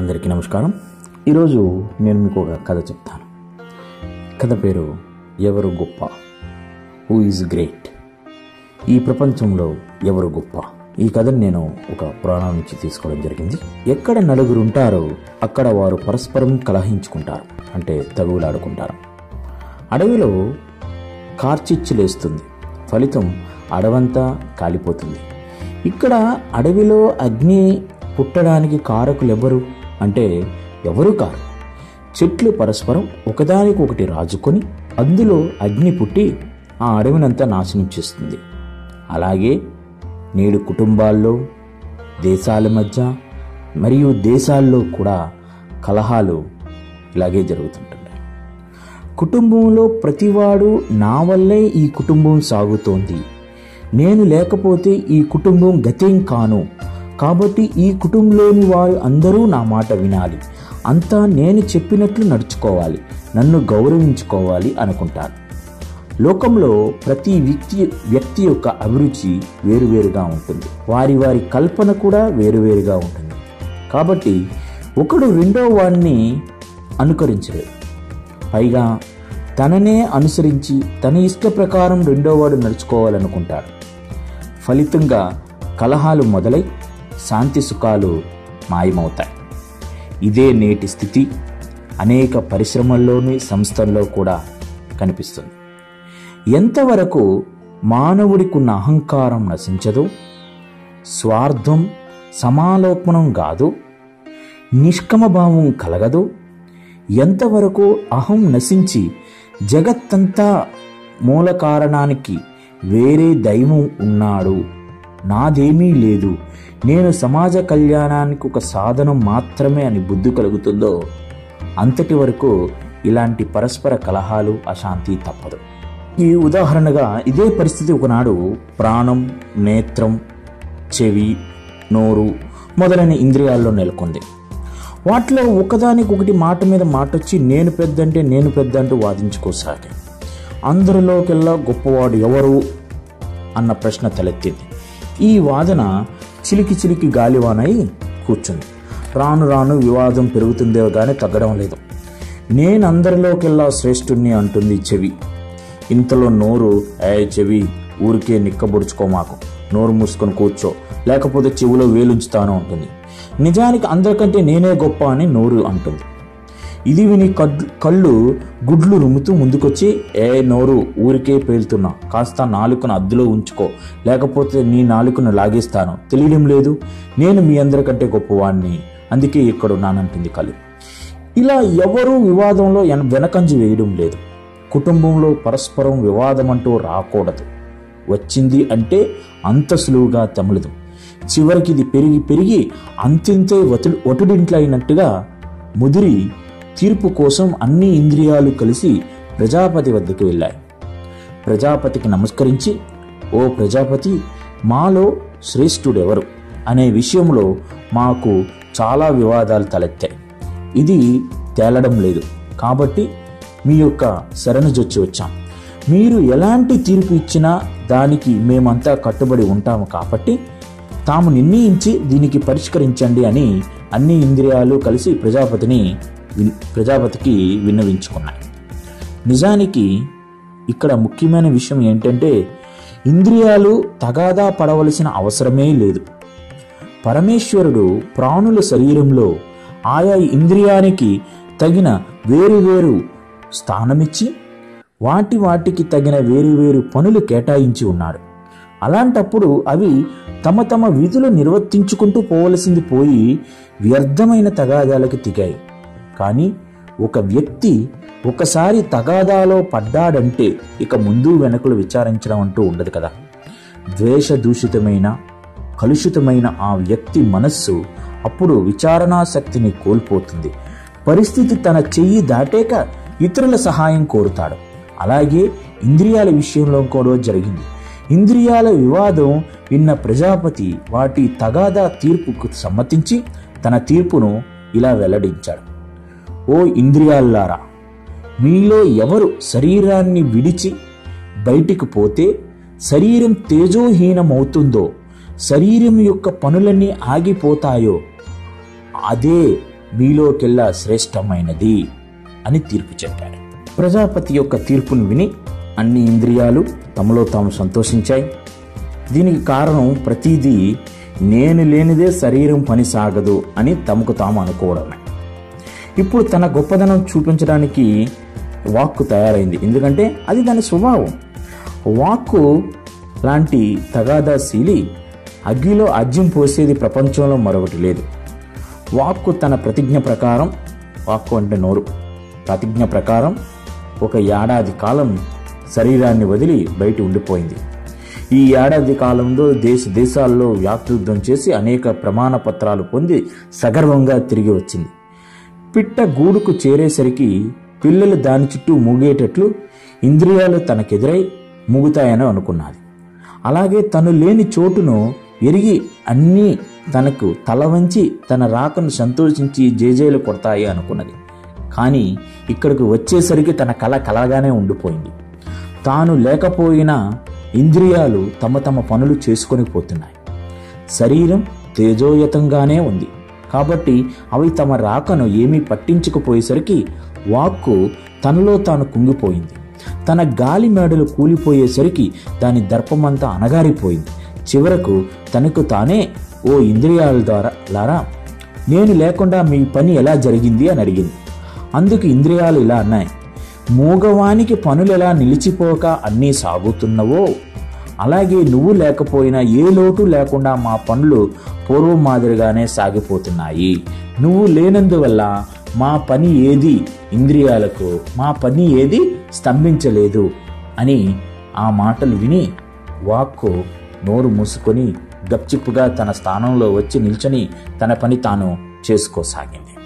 అందరికీ నమస్కారం ఈరోజు నేను మీకు ఒక కథ చెప్తాను కథ పేరు ఎవరు గొప్ప హూ ఈజ్ గ్రేట్ ఈ ప్రపంచంలో ఎవరు గొప్ప ఈ కథను నేను ఒక పురాణం నుంచి తీసుకోవడం జరిగింది ఎక్కడ నలుగురు ఉంటారో అక్కడ వారు పరస్పరం కలహించుకుంటారు అంటే తగువులాడుకుంటారు అడవిలో కార్చిచ్చులేస్తుంది ఫలితం అడవంతా కాలిపోతుంది ఇక్కడ అడవిలో అగ్ని పుట్టడానికి కారకులెవరు అంటే ఎవరు కారు చెట్లు పరస్పరం ఒకదానికొకటి రాజుకొని అందులో అగ్ని పుట్టి ఆ అడవినంతా నాశనం చేస్తుంది అలాగే నేడు కుటుంబాల్లో దేశాల మధ్య మరియు దేశాల్లో కూడా కలహాలు ఇలాగే జరుగుతుంటున్నాయి కుటుంబంలో ప్రతివాడు నా వల్లే ఈ కుటుంబం సాగుతోంది నేను లేకపోతే ఈ కుటుంబం గతేం కాను కాబట్టి ఈ కుటుంబంలోని వారు అందరూ నా మాట వినాలి అంతా నేను చెప్పినట్లు నడుచుకోవాలి నన్ను గౌరవించుకోవాలి అనుకుంటారు లోకంలో ప్రతి వ్యక్తి వ్యక్తి యొక్క అభిరుచి వేరువేరుగా ఉంటుంది వారి వారి కల్పన కూడా వేరువేరుగా ఉంటుంది కాబట్టి ఒకడు రెండో వాడిని అనుకరించలేదు పైగా తననే అనుసరించి తన ఇష్ట ప్రకారం రెండోవాడు నడుచుకోవాలనుకుంటాడు ఫలితంగా కలహాలు మొదలై శాంతి సుఖాలు మాయమవుతాయి ఇదే నేటి స్థితి అనేక పరిశ్రమల్లోని సంస్థల్లో కూడా కనిపిస్తుంది ఎంతవరకు మానవుడికున్న అహంకారం నశించదో స్వార్థం సమాలోపనం కాదు నిష్కమభావం కలగదు ఎంతవరకు అహం నశించి జగత్తంతా మూల కారణానికి వేరే దైవం ఉన్నాడు నాదేమీ లేదు నేను సమాజ కళ్యాణానికి ఒక సాధనం మాత్రమే అని బుద్ధి కలుగుతుందో అంతటి వరకు ఇలాంటి పరస్పర కలహాలు అశాంతి తప్పదు ఈ ఉదాహరణగా ఇదే పరిస్థితి ఒకనాడు ప్రాణం నేత్రం చెవి నోరు మొదలైన ఇంద్రియాల్లో నెలకొంది వాటిలో ఒకదానికొకటి మాట మీద మాట వచ్చి నేను పెద్దంటే నేను పెద్ద అంటూ వాదించుకోసాగాయి అందరిలోకెల్లా గొప్పవాడు ఎవరు అన్న ప్రశ్న తలెత్తింది ఈ వాదన చిలికి చిలికి గాలివానై కూర్చుంది రాను రాను వివాదం పెరుగుతుందే కానీ తగ్గడం లేదు నేను అందరిలోకెల్లా శ్రేష్ఠుణ్ణి అంటుంది చెవి ఇంతలో నోరు ఏ చెవి ఊరికే నిక్కబుడుచుకో మాకు నోరు మూసుకొని కూర్చో లేకపోతే చెవిలో వేలుంచుతాను ఉంటుంది నిజానికి అందరికంటే నేనే గొప్ప అని నోరు అంటుంది ఇది విని కడ్- కళ్ళు గుడ్లు రుమ్ముతూ ముందుకొచ్చి ఏ నోరు ఊరికే పేలుతున్నా కాస్త నాలుకను అద్దులో ఉంచుకో లేకపోతే నీ నాలుకను లాగేస్తాను తెలియడం లేదు నేను మీ అందరికంటే గొప్పవాణ్ణి అందుకే ఇక్కడ ఉన్నానంటుంది కళ్ళు ఇలా ఎవరూ వివాదంలో ఎన- వెనకంజి వేయడం లేదు కుటుంబంలో పరస్పరం వివాదం అంటూ రాకూడదు వచ్చింది అంటే అంత సులువుగా తెమలదు చివరికి ఇది పెరిగి పెరిగి అంతింతే వతుడు ఒటుడింట్లో అయినట్టుగా ముదిరి తీర్పు కోసం అన్ని ఇంద్రియాలు కలిసి ప్రజాపతి వద్దకు వెళ్ళాయి ప్రజాపతికి నమస్కరించి ఓ ప్రజాపతి మాలో శ్రేష్ఠుడెవరు అనే విషయంలో మాకు చాలా వివాదాలు తలెత్తాయి ఇది తేలడం లేదు కాబట్టి మీ యొక్క శరణు జొచ్చి వచ్చాం మీరు ఎలాంటి తీర్పు ఇచ్చినా దానికి మేమంతా కట్టుబడి ఉంటాము కాబట్టి తాము నిర్ణయించి దీనికి పరిష్కరించండి అని అన్ని ఇంద్రియాలు కలిసి ప్రజాపతిని విన్- ప్రజాపతికి విన్నవించుకున్నాయి నిజానికి ఇక్కడ ముఖ్యమైన విషయం ఏంటంటే ఇంద్రియాలు తగాదా పడవలసిన అవసరమే లేదు పరమేశ్వరుడు ప్రాణుల శరీరంలో ఆయా ఇంద్రియానికి తగిన వేరు వేరు స్థానమిచ్చి వాటి వాటికి తగిన వేరు వేరు పనులు కేటాయించి ఉన్నాడు అలాంటప్పుడు అవి తమ తమ విధులు నిర్వర్తించుకుంటూ పోవలసింది పోయి వ్యర్థమైన తగాదాలకు దిగాయి కానీ ఒక వ్యక్తి ఒకసారి తగాదాలో పడ్డాడంటే ఇక ముందు వెనకలు విచారించడం అంటూ ఉండదు కదా ద్వేష దూషితమైన కలుషితమైన ఆ వ్యక్తి మనస్సు అప్పుడు విచారణాశక్తిని కోల్పోతుంది పరిస్థితి తన చెయ్యి దాటాక ఇతరుల సహాయం కోరుతాడు అలాగే ఇంద్రియాల విషయంలో కూడా జరిగింది ఇంద్రియాల వివాదం విన్న ప్రజాపతి వాటి తగాదా తీర్పుకు సమ్మతించి తన తీర్పును ఇలా వెల్లడించాడు ఓ ఇంద్రియాల్లారా మీలో ఎవరు శరీరాన్ని విడిచి బయటికి పోతే శరీరం తేజోహీనమవుతుందో శరీరం యొక్క పనులన్నీ ఆగిపోతాయో అదే మీలోకెల్లా శ్రేష్టమైనది అని తీర్పు చెప్పాడు ప్రజాపతి యొక్క తీర్పును విని అన్ని ఇంద్రియాలు తమలో తాము సంతోషించాయి దీనికి కారణం ప్రతిదీ నేను లేనిదే శరీరం పని సాగదు అని తమకు తాము అనుకోవడమే ఇప్పుడు తన గొప్పదనం చూపించడానికి వాక్కు తయారైంది ఎందుకంటే అది దాని స్వభావం వాక్కు లాంటి తగాదాశీలి అగ్గిలో అజ్యం పోసేది ప్రపంచంలో మరొకటి లేదు వాక్కు తన ప్రతిజ్ఞ ప్రకారం వాక్కు అంటే నోరు ప్రతిజ్ఞ ప్రకారం ఒక ఏడాది కాలం శరీరాన్ని వదిలి బయట ఉండిపోయింది ఈ ఏడాది కాలంలో దేశ దేశాల్లో వ్యాప్తియుద్ధం చేసి అనేక ప్రమాణ పత్రాలు పొంది సగర్వంగా తిరిగి వచ్చింది పిట్ట గూడుకు చేరేసరికి పిల్లలు దాని చుట్టూ మూగేటట్లు ఇంద్రియాలు తనకెదురై మూగుతాయని అనుకున్నది అలాగే తను లేని చోటును ఎరిగి అన్నీ తనకు తల వంచి తన రాకను సంతోషించి జేజేలు కొడతాయి అనుకున్నది కానీ ఇక్కడికి వచ్చేసరికి తన కళ కలగానే ఉండిపోయింది తాను లేకపోయినా ఇంద్రియాలు తమ తమ పనులు చేసుకొని పోతున్నాయి శరీరం తేజోయతంగానే ఉంది కాబట్టి అవి తమ రాకను ఏమీ పట్టించకపోయేసరికి వాక్కు తనలో తాను కుంగిపోయింది తన గాలి మేడలు కూలిపోయేసరికి దాని దర్పమంతా అనగారిపోయింది చివరకు తనకు తానే ఓ ఇంద్రియాల ద్వారా లారా నేను లేకుండా మీ పని ఎలా జరిగింది అని అడిగింది అందుకు ఇంద్రియాలు ఇలా అన్నాయి మూగవానికి పనులు ఎలా నిలిచిపోక అన్నీ సాగుతున్నవో అలాగే నువ్వు లేకపోయినా ఏ లోటు లేకుండా మా పనులు పూర్వం మాదిరిగానే సాగిపోతున్నాయి నువ్వు లేనందువల్ల మా పని ఏది ఇంద్రియాలకు మా పని ఏది స్తంభించలేదు అని ఆ మాటలు విని వాక్కు నోరు మూసుకొని గప్చిప్పుగా తన స్థానంలో వచ్చి నిల్చొని తన పని తాను చేసుకోసాగింది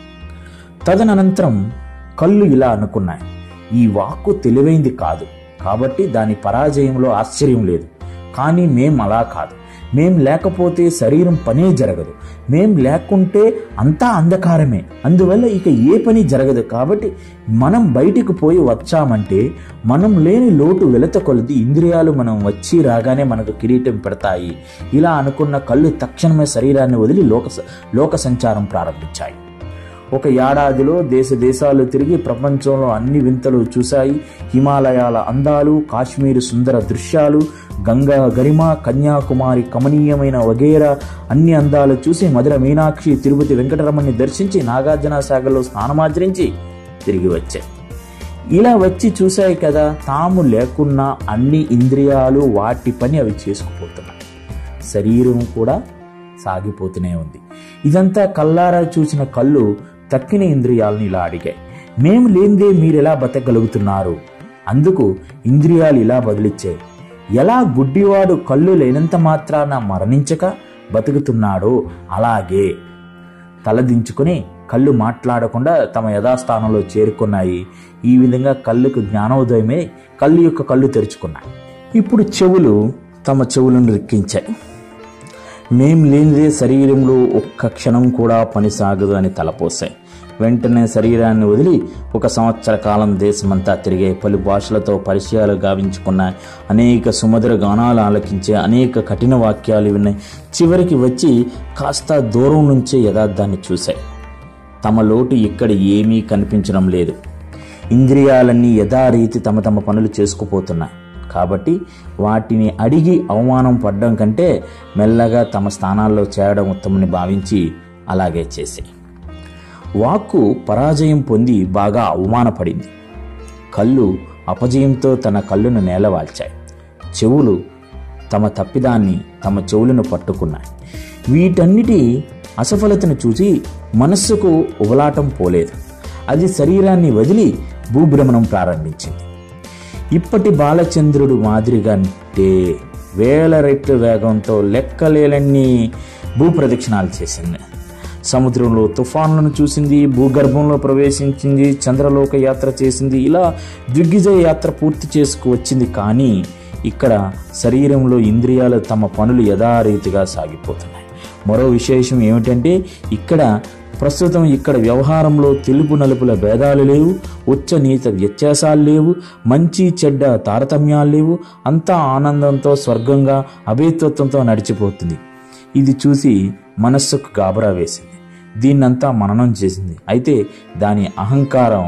తదనంతరం కళ్ళు ఇలా అనుకున్నాయి ఈ వాక్కు తెలివైంది కాదు కాబట్టి దాని పరాజయంలో ఆశ్చర్యం లేదు కానీ మేం అలా కాదు మేం లేకపోతే శరీరం పనే జరగదు మేం లేకుంటే అంతా అంధకారమే అందువల్ల ఇక ఏ పని జరగదు కాబట్టి మనం బయటికి పోయి వచ్చామంటే మనం లేని లోటు వెలత కొలది ఇంద్రియాలు మనం వచ్చి రాగానే మనకు కిరీటం పెడతాయి ఇలా అనుకున్న కళ్ళు తక్షణమే శరీరాన్ని వదిలి లోక లోక సంచారం ప్రారంభించాయి ఒక ఏడాదిలో దేశ దేశాలు తిరిగి ప్రపంచంలో అన్ని వింతలు చూశాయి హిమాలయాల అందాలు కాశ్మీరు సుందర దృశ్యాలు గంగా గరిమ కన్యాకుమారి కమనీయమైన వగేరా అన్ని అందాలు చూసి మధుర మీనాక్షి తిరుపతి వెంకటరమణ్ణి దర్శించి నాగార్జున సాగర్లో స్నానమాచరించి తిరిగి వచ్చాయి ఇలా వచ్చి చూశాయి కదా తాము లేకున్నా అన్ని ఇంద్రియాలు వాటి పని అవి చేసుకుపోతున్నాయి శరీరం కూడా సాగిపోతూనే ఉంది ఇదంతా కల్లారా చూసిన కళ్ళు తక్కిన ఇంద్రియాలను ఇలా అడిగాయి మేము లేనిదే మీరెలా బతకగలుగుతున్నారు అందుకు ఇంద్రియాలు ఇలా బదిలిచ్చాయి ఎలా గుడ్డివాడు కళ్ళు లేనంత మాత్రాన మరణించక బతుకుతున్నాడో అలాగే తలదించుకుని కళ్ళు మాట్లాడకుండా తమ యథాస్థానంలో చేరుకున్నాయి ఈ విధంగా కళ్ళుకు జ్ఞానోదయమే కళ్ళు యొక్క కళ్ళు తెరుచుకున్నాయి ఇప్పుడు చెవులు తమ చెవులను రెక్కించాయి మేం లేనిదే శరీరంలో ఒక్క క్షణం కూడా పని సాగదు అని తలపోసాయి వెంటనే శరీరాన్ని వదిలి ఒక సంవత్సర కాలం దేశమంతా తిరిగే పలు భాషలతో పరిచయాలు గావించుకున్న అనేక సుమధుర గానాలు ఆలకించే అనేక కఠిన వాక్యాలు విన్నాయి చివరికి వచ్చి కాస్త దూరం నుంచే యథార్థాన్ని చూశాయి తమ లోటు ఇక్కడ ఏమీ కనిపించడం లేదు ఇంద్రియాలన్నీ యథారీతి తమ తమ పనులు చేసుకుపోతున్నాయి కాబట్టి వాటిని అడిగి అవమానం పడ్డం కంటే మెల్లగా తమ స్థానాల్లో చేరడం ఉత్తమని భావించి అలాగే చేసి వాక్కు పరాజయం పొంది బాగా అవమానపడింది కళ్ళు అపజయంతో తన కళ్ళును నేలవాల్చాయి చెవులు తమ తప్పిదాన్ని తమ చెవులను పట్టుకున్నాయి వీటన్నిటి అసఫలతను చూసి మనస్సుకు ఉబలాటం పోలేదు అది శరీరాన్ని వదిలి భూభ్రమణం ప్రారంభించింది ఇప్పటి బాలచంద్రుడు మాదిరిగా అంటే వేల రెట్ల వేగంతో లెక్కలేలన్నీ భూప్రదక్షిణాలు చేసింది సముద్రంలో తుఫాన్లను చూసింది భూగర్భంలో ప్రవేశించింది చంద్రలోక యాత్ర చేసింది ఇలా దిగ్విజయ యాత్ర పూర్తి చేసుకు వచ్చింది కానీ ఇక్కడ శరీరంలో ఇంద్రియాలు తమ పనులు యథారీతిగా సాగిపోతున్నాయి మరో విశేషం ఏమిటంటే ఇక్కడ ప్రస్తుతం ఇక్కడ వ్యవహారంలో తెలుపు నలుపుల భేదాలు లేవు ఉచ్చ నీత వ్యత్యాసాలు లేవు మంచి చెడ్డ తారతమ్యాలు లేవు అంతా ఆనందంతో స్వర్గంగా అభేత్వత్వంతో నడిచిపోతుంది ఇది చూసి మనస్సుకు గాబరా వేసింది దీన్నంతా మననం చేసింది అయితే దాని అహంకారం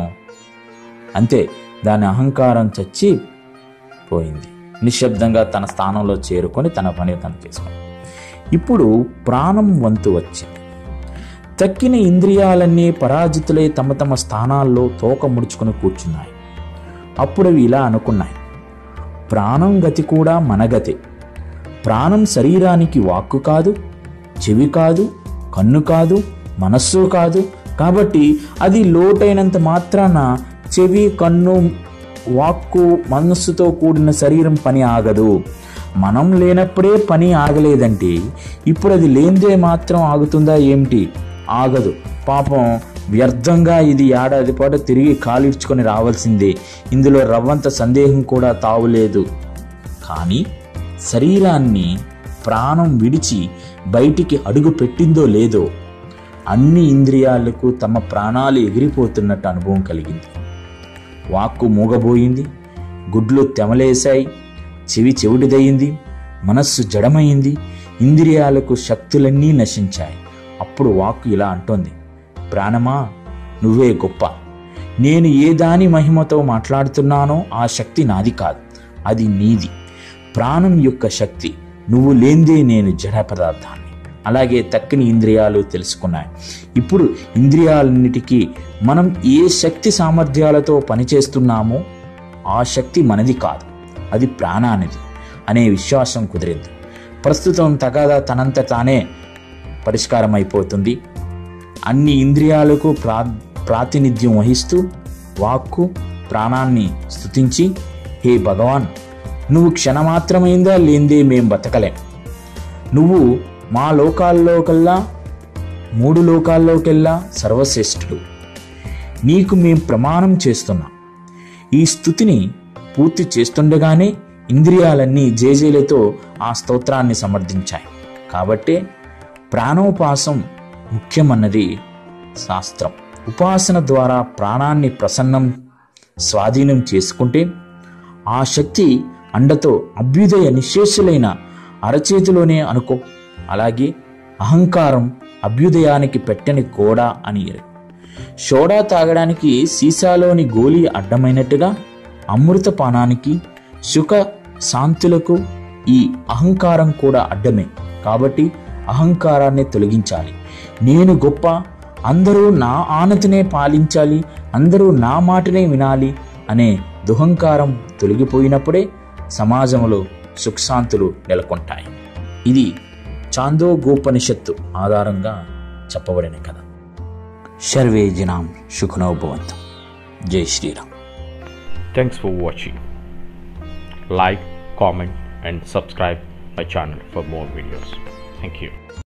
అంతే దాని అహంకారం చచ్చి పోయింది నిశ్శబ్దంగా తన స్థానంలో చేరుకొని తన పని తను చేసుకుంది ఇప్పుడు ప్రాణం వంతు వచ్చింది తక్కిన ఇంద్రియాలన్నీ పరాజితులై తమ తమ స్థానాల్లో తోక ముడుచుకుని కూర్చున్నాయి అప్పుడు అవి ఇలా అనుకున్నాయి ప్రాణం గతి కూడా మన గతే ప్రాణం శరీరానికి వాక్కు కాదు చెవి కాదు కన్ను కాదు మనస్సు కాదు కాబట్టి అది లోటైనంత మాత్రాన చెవి కన్ను వాక్కు మనస్సుతో కూడిన శరీరం పని ఆగదు మనం లేనప్పుడే పని ఆగలేదంటే ఇప్పుడు అది లేనిదే మాత్రం ఆగుతుందా ఏమిటి ఆగదు పాపం వ్యర్థంగా ఇది ఏడాది పాటు తిరిగి కాలిడ్చుకొని రావాల్సిందే ఇందులో రవ్వంత సందేహం కూడా తావులేదు కానీ శరీరాన్ని ప్రాణం విడిచి బయటికి అడుగు పెట్టిందో లేదో అన్ని ఇంద్రియాలకు తమ ప్రాణాలు ఎగిరిపోతున్నట్టు అనుభవం కలిగింది వాక్కు మూగబోయింది గుడ్లు తెమలేశాయి చెవి చెవిటిదయింది మనస్సు జడమైంది ఇంద్రియాలకు శక్తులన్నీ నశించాయి అప్పుడు వాక్కు ఇలా అంటోంది ప్రాణమా నువ్వే గొప్ప నేను ఏ దాని మహిమతో మాట్లాడుతున్నానో ఆ శక్తి నాది కాదు అది నీది ప్రాణం యొక్క శక్తి నువ్వు లేందే నేను జడ పదార్థాన్ని అలాగే తక్కిన ఇంద్రియాలు తెలుసుకున్నాయి ఇప్పుడు ఇంద్రియాలన్నిటికీ మనం ఏ శక్తి సామర్థ్యాలతో పనిచేస్తున్నామో ఆ శక్తి మనది కాదు అది ప్రాణానిది అనే విశ్వాసం కుదిరింది ప్రస్తుతం తగాదా తనంత తానే పరిష్కారం అయిపోతుంది అన్ని ఇంద్రియాలకు ప్రా ప్రాతినిధ్యం వహిస్తూ వాక్కు ప్రాణాన్ని స్తుతించి హే భగవాన్ నువ్వు క్షణమాత్రమైందా లేందే మేం బతకలేం నువ్వు మా లోకాల్లో కల్లా మూడు లోకాల్లోకెల్లా సర్వశ్రేష్ఠుడు నీకు మేం ప్రమాణం చేస్తున్నాం ఈ స్థుతిని పూర్తి చేస్తుండగానే ఇంద్రియాలన్నీ జేజేలతో ఆ స్తోత్రాన్ని సమర్థించాయి కాబట్టే ప్రాణోపాసం ముఖ్యమన్నది శాస్త్రం ఉపాసన ద్వారా ప్రాణాన్ని ప్రసన్నం స్వాధీనం చేసుకుంటే ఆ శక్తి అండతో అభ్యుదయ నిశ్శేషులైన అరచేతిలోనే అనుకో అలాగే అహంకారం అభ్యుదయానికి పెట్టని కోడా అని సోడా తాగడానికి సీసాలోని గోలీ అడ్డమైనట్టుగా అమృతపానానికి సుఖ శాంతులకు ఈ అహంకారం కూడా అడ్డమే కాబట్టి అహంకారాన్ని తొలగించాలి నేను గొప్ప అందరూ నా ఆనతినే పాలించాలి అందరూ నా మాటనే వినాలి అనే దుహంకారం తొలగిపోయినప్పుడే సమాజంలో సుఖశాంతులు నెలకొంటాయి ఇది చాందోగోపనిషత్తు ఆధారంగా చెప్పబడిన కథ సర్వే జనాం సుఖనో భవంతు జై Sriram Thanks for watching. Like, comment, and subscribe my channel for more videos. Thank you.